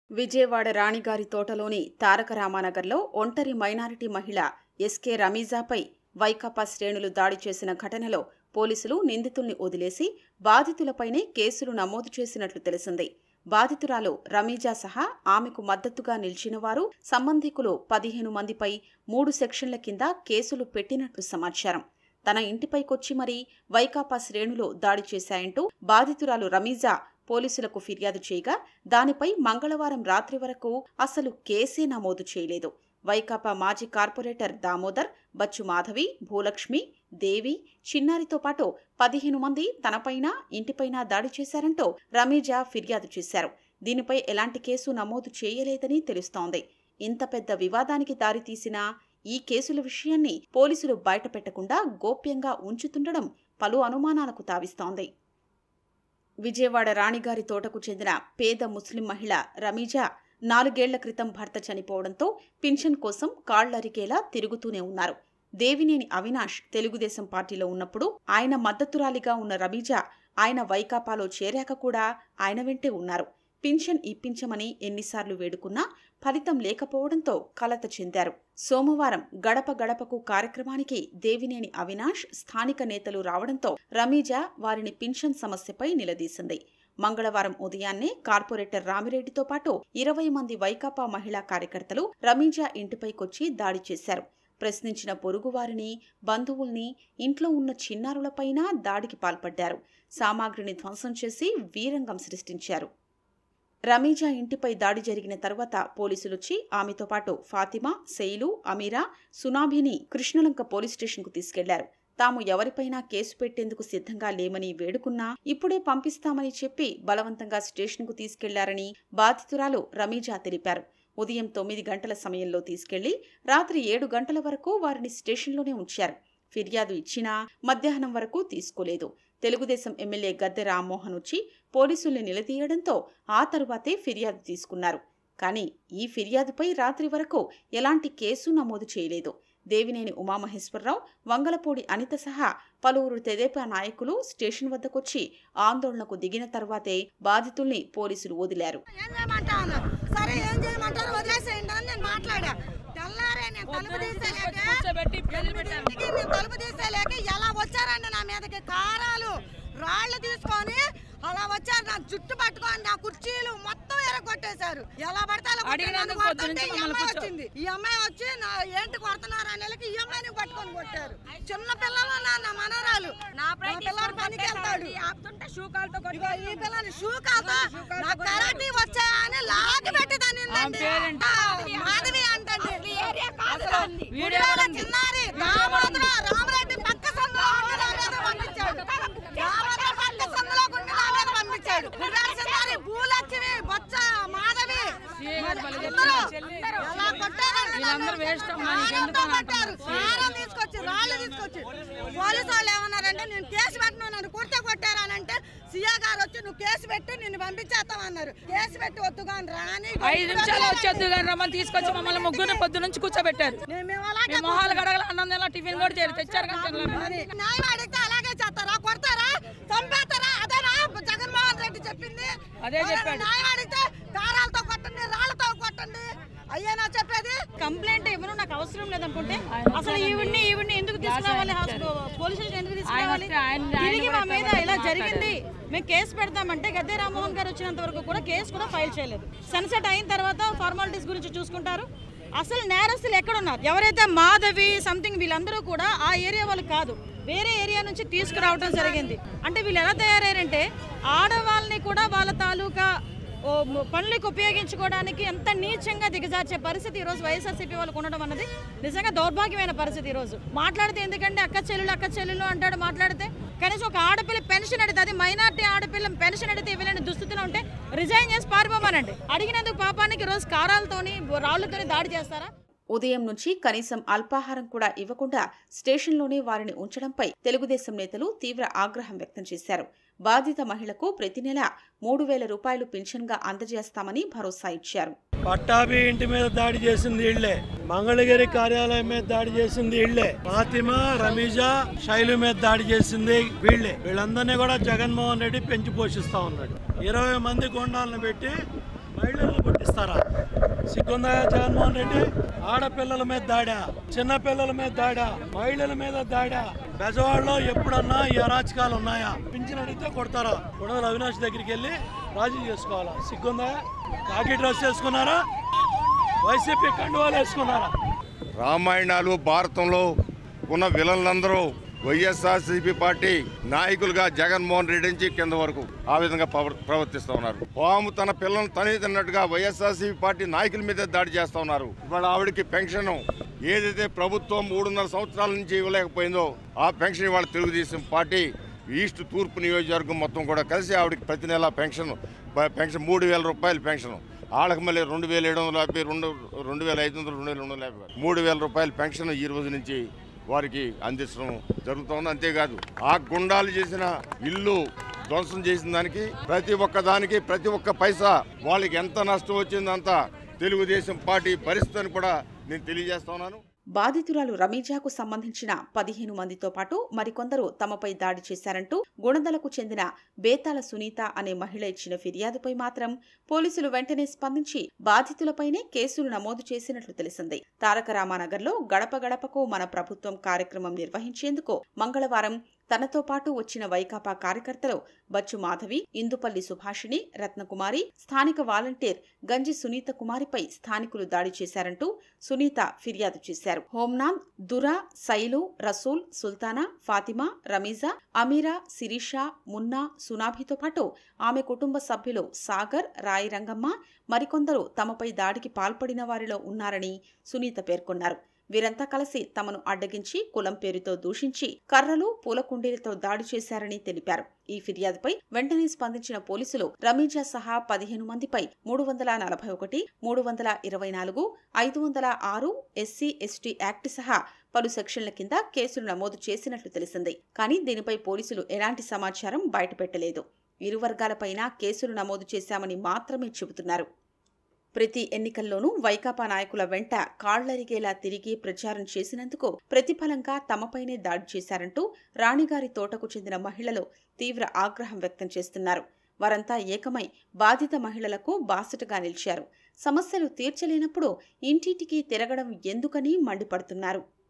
విజయవాడ రాణిగారి తోటలోని తారక రామానగర్లో ఒంటరి మైనారిటీ మహిళ ఎస్కే రమీజాపై వైకాపా శ్రేణులు దాడి చేసిన ఘటనలో పోలీసులు నిందితుల్ని వదిలేసి బాధితులపైనే కేసులు నమోదు చేసినట్లు తెలిసింది బాధితురాలు రమీజా సహా ఆమెకు మద్దతుగా నిలిచిన వారు సంబంధికులు పదిహేను మందిపై మూడు సెక్షన్ల కింద కేసులు పెట్టినట్లు సమాచారం తన ఇంటిపైకొచ్చి మరీ వైకాపా శ్రేణులు దాడి చేశాయంటూ బాధితురాలు రమీజా పోలీసులకు ఫిర్యాదు చేయగా దానిపై మంగళవారం రాత్రి వరకు అసలు కేసే నమోదు చేయలేదు వైకాపా మాజీ కార్పొరేటర్ దామోదర్ బచ్చు మాధవి భూలక్ష్మి దేవి చిన్నారితో పాటు పదిహేను మంది తనపైన ఇంటిపైన దాడి చేశారంటూ రమీజా ఫిర్యాదు చేశారు దీనిపై ఎలాంటి కేసు నమోదు చేయలేదని తెలుస్తోంది ఇంత పెద్ద వివాదానికి దారితీసిన ఈ కేసుల విషయాన్ని పోలీసులు బయటపెట్టకుండా గోప్యంగా ఉంచుతుండడం పలు అనుమానాలకు తావిస్తోంది విజయవాడ రాణిగారి తోటకు చెందిన పేద ముస్లిం మహిళ రమీజా నాలుగేళ్ల క్రితం భర్త చనిపోవడంతో పింఛన్ కోసం కాళ్లరికేలా తిరుగుతూనే ఉన్నారు దేవినేని అవినాష్ తెలుగుదేశం పార్టీలో ఉన్నప్పుడు ఆయన మద్దతురాలిగా ఉన్న రమీజా ఆయన వైకాపాలో చేరాక కూడా ఆయన వెంటే ఉన్నారు పింఛన్ ఇప్పించమని ఎన్నిసార్లు వేడుకున్నా ఫలితం లేకపోవడంతో కలత చెందారు సోమవారం గడప గడపకు కార్యక్రమానికి దేవినేని అవినాష్ స్థానిక నేతలు రావడంతో రమీజా వారిని పింఛన్ సమస్యపై నిలదీసింది మంగళవారం ఉదయాన్నే కార్పొరేటర్ రామిరెడ్డితో పాటు ఇరవై మంది వైకాపా మహిళా కార్యకర్తలు రమీజా ఇంటిపైకొచ్చి దాడి చేశారు ప్రశ్నించిన పొరుగువారిని బంధువుల్ని ఇంట్లో ఉన్న చిన్నారులపైన దాడికి పాల్పడ్డారు సామాగ్రిని ధ్వంసం చేసి వీరంగం సృష్టించారు రమీజా ఇంటిపై దాడి జరిగిన తర్వాత పోలీసులొచ్చి ఆమెతో పాటు ఫాతిమా సెయిలు అమీరా సునాభిని కృష్ణలంక పోలీస్ స్టేషన్కు తీసుకెళ్లారు తాము ఎవరిపైనా కేసు పెట్టేందుకు సిద్ధంగా లేమని వేడుకున్నా ఇప్పుడే పంపిస్తామని చెప్పి బలవంతంగా స్టేషన్కు తీసుకెళ్లారని బాధితురాలు రమీజా తెలిపారు ఉదయం తొమ్మిది గంటల సమయంలో తీసుకెళ్లి రాత్రి ఏడు గంటల వరకు వారిని స్టేషన్లోనే ఉంచారు ఫిర్యాదు ఇచ్చినా మధ్యాహ్నం వరకు తీసుకోలేదు తెలుగుదేశం ఎమ్మెల్యే గద్దె రామ్మోహన్ వచ్చి పోలీసుల్ని నిలదీయడంతో ఆ తరువాతే ఫిర్యాదు తీసుకున్నారు కానీ ఈ ఫిర్యాదుపై రాత్రి వరకు ఎలాంటి కేసు నమోదు చేయలేదు దేవినేని ఉమామహేశ్వరరావు వంగలపూడి అనిత సహా పలువురు తెదేపా నాయకులు స్టేషన్ వద్దకొచ్చి ఆందోళనకు దిగిన తర్వాతే బాధితుల్ని పోలీసులు వదిలారు ఏం చేయమంటా అన్నారు సరే ఏం చేయమంటారు వదిలేసేయండి అని నేను మాట్లాడా తెల్లారే నేను తలుపు తీసేలేక ఎనిమిదింటికి నేను తలుపు తీసేలేక ఎలా వచ్చారండి నా మీదకి కారాలు రాళ్ళు తీసుకొని అలా వచ్చారు నా జుట్టు పట్టుకొని నా కుర్చీలు మొత్తం ఎరగొట్టేశారు ఎలా పడితే అలా కొట్టారు. అడిగినందుకు నన్ను పొద్దు నుంచి కొడుతుంటే ఈ మమ్మల్ని అమ్మాయి కూర్చో- వచ్చింది ఈ అమ్మాయి వచ్చి నా ఏంటి కొడుతున్నారు అనేలకి ఈ అమ్మాయిని పట్టుకొని కొట్టారు చిన్న పిల్లలు నా నా మనవరాలు నా పిల్లడు పనికి వెళ్తాడు ఇగో ఈ పిల్లని షూ కాల్తో నా కరాటీ వచ్చాయని లాగి పెట్టి దాన్ని ఆమె పేరేంటి? మాధవి అంటండి వీడియో గుడివాడ కూడా ఉంది. చిన్నారి దామోదర రామరెడ్డి పక్క సందులో ఉండి నా మీద పంపించాడు దామోదర పక్క సందులో ఉండి నా మీద పంపించాడు గుడివాడ చిన్నారి భూలక్ష్మి బొచ్చ మాధవి సీఏ గారు భలే అందరూ చెప్పారు. ఎలా కొట్టారండి వీళ్ళందరూ నన్ను? వేస్ట్ అమ్మా, నీకు కారంతో ఎందుకని కొట్టారు కారం తీసుకొచ్చి రాళ్ళు తీసుకొచ్చి పోలీసు వాళ్ళు ఏమన్నారంటే నేను కేసు పెట్టను నన్ను కుర్తే కొట్టారనంటే సీఏ గారు వచ్చి నువ్వు కేసు పెట్టి నిన్ను పంపించేస్తాం అన్నారు కేసు పెట్టి వద్దు కానీ రాని ఐదు నిమిషాలు వచ్చేద్దు కానీ రమ్మని తీసుకొచ్చి మమ్మల్ని ముగ్గురు పొద్దు నుంచి కూర్చోబెట్టారు నేను మేము అలాగే మేము మొహాలు గడగల అన్నం తినాలా, టిఫిన్ కూడా చేయరు తెచ్చారు కానీ తినలేదు. మరి న్యాయం అడిగితే అలాగే చేస్తారా కొడతారా చంపేస్తారా అదేనా జగన్మోహన్ రెడ్డి చెప్పింది అదే ఎవరైనా చెప్పాడు. న్యాయం అడిగితే కారాలతో కొట్టండి రాళ్లతో కొట్టండి అయ్యేనా చెప్పేది కంప్లైంట్ ఇవ్వను నాకు అవసరం లేదనుకుంటే అసలు ఈవిడ్ని ఈవిడ్ని ఎందుకు తీసుకురావాలి పోలీస్ స్టేషన్ ఎందుకు తీసుకురావాలి వస్తే ఆయన- ఆయన తిరిగి కూడా మా మీద ఎట్లా ఇలా మాట్లాడారు? జరిగింది మేము కేసు పెడతామంటే గద్దె రామ్మోహన్ గారు వచ్చినంత వరకు కూడా కేసు కూడా ఫైల్ చేయలేదు సన్సెట్ అయిన తర్వాత ఫార్మాలిటీస్ గురించి చూసుకుంటారు అసలు నేరస్తులు ఎక్కడున్నారు ఎవరైతే మాధవి సంథింగ్ వీళ్ళందరూ కూడా ఆ ఏరియా వాళ్ళు కాదు వేరే ఏరియా నుంచి తీసుకురావడం జరిగింది అంటే వీళ్ళు ఎలా తయారయ్యారంటే ఆడవాళ్ళని కూడా వాళ్ళ తాలూకా ఓ మ- పనులకు ఉపయోగించుకోవడానికి ఎంత నీచంగా దిగజార్చే పరిస్థితి ఈ రోజు వైఎస్ఆర్సీపీ వాళ్ళకు ఉండడం అన్నది నిజంగా దౌర్భాగ్యమైన పరిస్థితి ఈ రోజు మాట్లాడితే ఎందుకంటే అక్క చెల్లెలు అక్క చెల్లెలు అంటాడు మాట్లాడితే కనీసం ఒక ఆడపిల్ల పెన్షన్ అడిగితే అది మైనార్టీ ఆడపిల్ల పెన్షన్ అడిగితే ఇవ్వలేని దుస్థితిలో ఉంటే రిజైన్ చేసి పారిపోమానండి అడిగినందుకు పాపానికి ఈ రోజు కారాలతోని రాళ్లతోని దాడి చేస్తారా ఉదయం నుంచి కనీసం అల్పాహారం కూడా ఇవ్వకుండా స్టేషన్లోనే వారిని ఉంచడంపై తెలుగుదేశం నేతలు తీవ్ర ఆగ్రహం వ్యక్తం చేశారు బాధిత మహిళకు ప్రతి నెల మూడు వేల రూపాయలు పింఛన్గా అందజేస్తామని భరోసా ఇచ్చారు పట్టాభి ఇంటి మీద దాడి చేసింది ఇళ్లే మంగళగిరి కార్యాలయం మీద దాడి చేసింది ఇళ్లే ఫాతిమా రమీజా శైలు మీద దాడి చేసింది వీళ్ళే వీళ్ళందరినీ కూడా జగన్మోహన్ రెడ్డి పెంచి పోషిస్తా ఉన్నాడు ఇరవై మంది గుండాలను పెట్టి మహిళలను కొట్టిస్తారా సిగ్గుందా జగన్మోహన్ రెడ్డి ఆడపిల్లల మీద దాడా చిన్న పిల్లల మీద దాడా మహిళల మీద దాడా బెజవాడలో ఎప్పుడన్నా ఈ అరాచకాలు ఉన్నాయా పింఛన్ అడిగితే కొడతారా కొడవల అవినాష్ దగ్గరికి వెళ్ళి రాజీ చేసుకోవాలా సిగ్గుందా కాకి డ్రెస్ వేసుకున్నారా వైసీపీ కండువాలు వేసుకున్నారా రామాయణాలు భారతంలో ఉన్న విలన్లందరూ వైఎస్ఆర్సీపీ పార్టీ నాయకులుగా జగన్మోహన్ రెడ్డి నుంచి కింద వరకు ఆ విధంగా ప్రవర్- ప్రవర్తిస్తూ ఉన్నారు పాము తన పిల్లలను తనే తిన్నట్టుగా వైఎస్ఆర్సీపీ పార్టీ నాయకుల మీద దాడి చేస్తూ ఉన్నారు ఇవాళ ఆవిడకి పెన్షన్ ఏదైతే ప్రభుత్వం మూడున్నర సంవత్సరాల నుంచి ఇవ్వలేకపోయిందో ఆ పెన్షన్ ఇవాళ తెలుగుదేశం పార్టీ ఈస్ట్ తూర్పు నియోజకవర్గం మొత్తం కూడా కలిసి ఆవిడకి ప్రతి నెల పెన్షన్ బ- పెన్షన్ మూడు వేల రూపాయల పెన్షన్ వాళ్ళకి మళ్ళీ రెండు వేల ఏడు వందల యాభై రెండు రెండు వేల ఐదు వందలు రెండు వేల రెండు వందల యాభై మూడు వేల రూపాయల పెన్షన్ ఈ రోజు నుంచి వారికి అందించడం జరుగుతోంది అంతేకాదు ఆ గుండాలు చేసిన ఇల్లు ధ్వంసం చేసిన దానికి ప్రతి ఒక్క దానికి ప్రతి ఒక్క పైసా వాళ్ళకి ఎంత నష్టం వచ్చిందంత తెలుగుదేశం పార్టీ పరిస్థితి అని కూడా నేను తెలియజేస్తా ఉన్నాను బాధితురాలు రమీజాకు సంబంధించిన పదిహేను మందితో పాటు మరికొందరు తమపై దాడి చేశారంటూ గుణదలకు చెందిన బేతాల సునీత అనే మహిళ ఇచ్చిన ఫిర్యాదుపై మాత్రం పోలీసులు వెంటనే స్పందించి బాధితులపైనే కేసులు నమోదు చేసినట్లు తెలిసింది తారక రామానగర్లో గడప గడపకు మన ప్రభుత్వం కార్యక్రమం నిర్వహించేందుకు మంగళవారం తనతో పాటు వచ్చిన వైకాపా కార్యకర్తలు బచ్చు మాధవి ఇందుపల్లి సుభాషిణి రత్నకుమారి స్థానిక వాలంటీర్ గంజి సునీత కుమారిపై స్థానికులు దాడి చేశారంటూ సునీత ఫిర్యాదు చేశారు హోమ్నాథ్ దురా సైలు రసూల్ సుల్తానా ఫాతిమా రమీజా అమీరా శిరీషా మున్నా సునాభితో పాటు ఆమె కుటుంబ సభ్యులు సాగర్ రాయి రంగమ్మ మరికొందరు తమపై దాడికి పాల్పడిన వారిలో ఉన్నారని సునీత పేర్కొన్నారు వీరంతా కలిసి తమను అడ్డగించి కులం పేరుతో దూషించి కర్రలు పూల కుండీలతో దాడి చేశారని తెలిపారు ఈ ఫిర్యాదుపై వెంటనే స్పందించిన పోలీసులు రమీజా సహా పదిహేను మందిపై మూడు వందల నలభై ఒకటి మూడు వందల ఇరవై నాలుగు ఐదు వందల ఆరు ఎస్సీ ఎస్టీ యాక్ట్ సహా పలు సెక్షన్ల కింద కేసులు నమోదు చేసినట్లు తెలిసింది కానీ దీనిపై పోలీసులు ఎలాంటి సమాచారం బయటపెట్టలేదు ఇరు వర్గాలపైన కేసులు నమోదు చేశామని మాత్రమే చెబుతున్నారు ప్రతి ఎన్నికల్లోనూ వైకాపా నాయకుల వెంట కాళ్లరిగేలా తిరిగి ప్రచారం చేసినందుకు ప్రతిఫలంగా తమపైనే దాడి చేశారంటూ రాణిగారి తోటకు చెందిన మహిళలు తీవ్ర ఆగ్రహం వ్యక్తం చేస్తున్నారు వారంతా ఏకమై బాధిత మహిళలకు బాసటగా నిలిచారు సమస్యలు తీర్చలేనప్పుడు ఇంటింటికి తిరగడం ఎందుకని మండిపడుతున్నారు